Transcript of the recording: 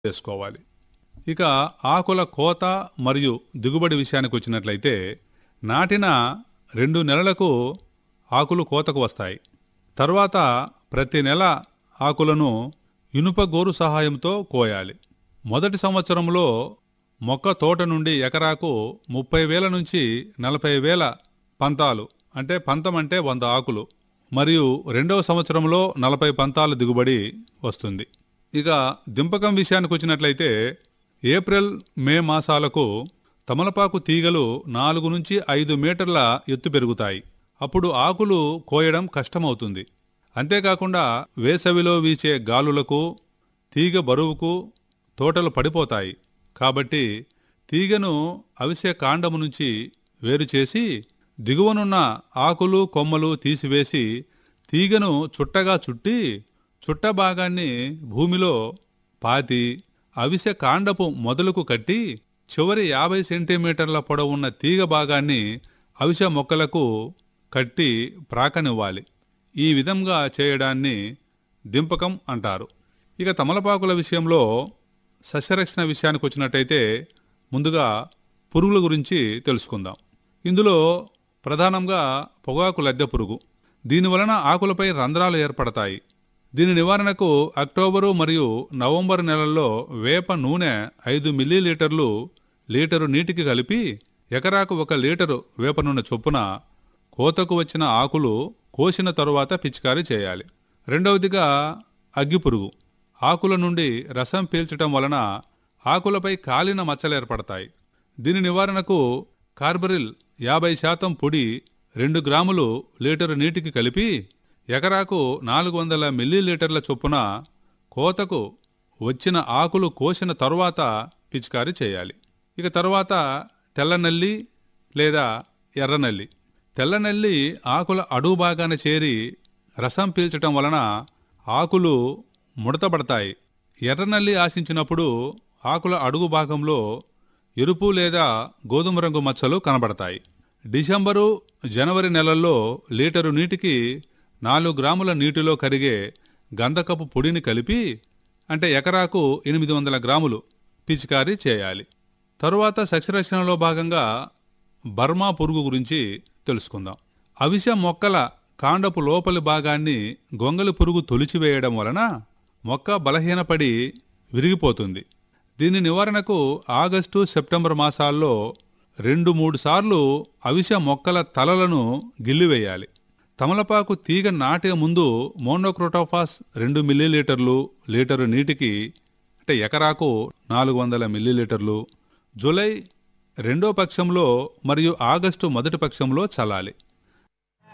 చేసుకోవాలి ఇక ఆకుల కోత మరియు దిగుబడి విషయానికి వచ్చినట్లయితే నాటిన రెండు నెలలకు ఆకులు కోతకు వస్తాయి తర్వాత ప్రతి నెల ఆకులను ఇనుప గోరు సహాయంతో కోయాలి మొదటి సంవత్సరంలో మొక్క తోట నుండి ఎకరాకు ముప్పై వేల నుంచి నలభై వేల పంతాలు అంటే పంతం అంటే వంద ఆకులు మరియు రెండవ సంవత్సరంలో నలభై పంతాలు దిగుబడి వస్తుంది ఇక దింపకం విషయానికి వచ్చినట్లయితే ఏప్రిల్ మే మాసాలకు తమలపాకు తీగలు నాలుగు నుంచి ఐదు మీటర్ల ఎత్తు పెరుగుతాయి అప్పుడు ఆకులు కోయడం కష్టమవుతుంది అంతేకాకుండా వేసవిలో వీచే గాలులకు తీగ బరువుకు తోటలు పడిపోతాయి కాబట్టి తీగను అవిసె కాండము నుంచి వేరు చేసి దిగువనున్న ఆకులు కొమ్మలు తీసివేసి తీగను చుట్టగా చుట్టి చుట్ట భాగాన్ని భూమిలో పాతి అవిసె కాండపు మొదలుకు కట్టి చివరి యాభై సెంటీమీటర్ల పొడవున్న తీగ భాగాన్ని అవిసె మొక్కలకు కట్టి ప్రాకనివ్వాలి ఈ విధంగా చేయడాన్ని దింపకం అంటారు ఇక తమలపాకుల విషయంలో సస్యరక్షణ విషయానికి వచ్చినట్టయితే ముందుగా పురుగుల గురించి తెలుసుకుందాం ఇందులో ప్రధానంగా పొగాకు లద్దె పురుగు దీని వలన ఆకులపై రంధ్రాలు ఏర్పడతాయి దీని నివారణకు అక్టోబరు మరియు నవంబర్ నెలల్లో వేప నూనె ఐదు మిల్లీలీటర్లు లీటరు నీటికి కలిపి ఎకరాకు ఒక లీటరు వేప నూనె చొప్పున కోతకు వచ్చిన ఆకులు కోసిన తరువాత పిచికారీ చేయాలి రెండవదిగా అగ్గిపురుగు ఆకుల నుండి రసం పీల్చటం వలన ఆకులపై కాలిన మచ్చలు ఏర్పడతాయి దీని నివారణకు కార్బరిల్ యాభై శాతం పొడి రెండు గ్రాములు లీటరు నీటికి కలిపి ఎకరాకు నాలుగు వందల మిల్లీలీటర్ల చొప్పున కోతకు వచ్చిన ఆకులు కోసిన తరువాత పిచికారీ చేయాలి ఇక తరువాత తెల్లనల్లి లేదా ఎర్రనల్లి తెల్లనల్లి ఆకుల అడుగు భాగాన చేరి రసం పీల్చటం వలన ఆకులు ముడతబడతాయి ఎర్రనల్లి ఆశించినప్పుడు ఆకుల అడుగు భాగంలో ఎరుపు లేదా గోధుమ రంగు మచ్చలు కనబడతాయి డిసెంబరు జనవరి నెలల్లో లీటరు నీటికి నాలుగు గ్రాముల నీటిలో కరిగే గంధకపు పొడిని కలిపి అంటే ఎకరాకు ఎనిమిది వందల గ్రాములు పిచికారీ చేయాలి తరువాత సస్యరక్షణలో భాగంగా బర్మా పురుగు గురించి తెలుసుకుందాం అవిసె మొక్కల కాండపు లోపలి భాగాన్ని గొంగలి పురుగు తొలిచివేయడం వలన మొక్క బలహీనపడి విరిగిపోతుంది దీని నివారణకు ఆగస్టు సెప్టెంబర్ మాసాల్లో రెండు మూడు సార్లు అవిసె మొక్కల తలలను గిల్లివేయాలి తమలపాకు తీగ నాటే ముందు మోనోక్రోటోఫాస్ రెండు మిల్లీలీటర్లు లీటరు నీటికి అంటే ఎకరాకు నాలుగు వందల మిల్లీలీటర్లు జూలై రెండో పక్షంలో మరియు ఆగస్టు మొదటి పక్షంలో చల్లాలి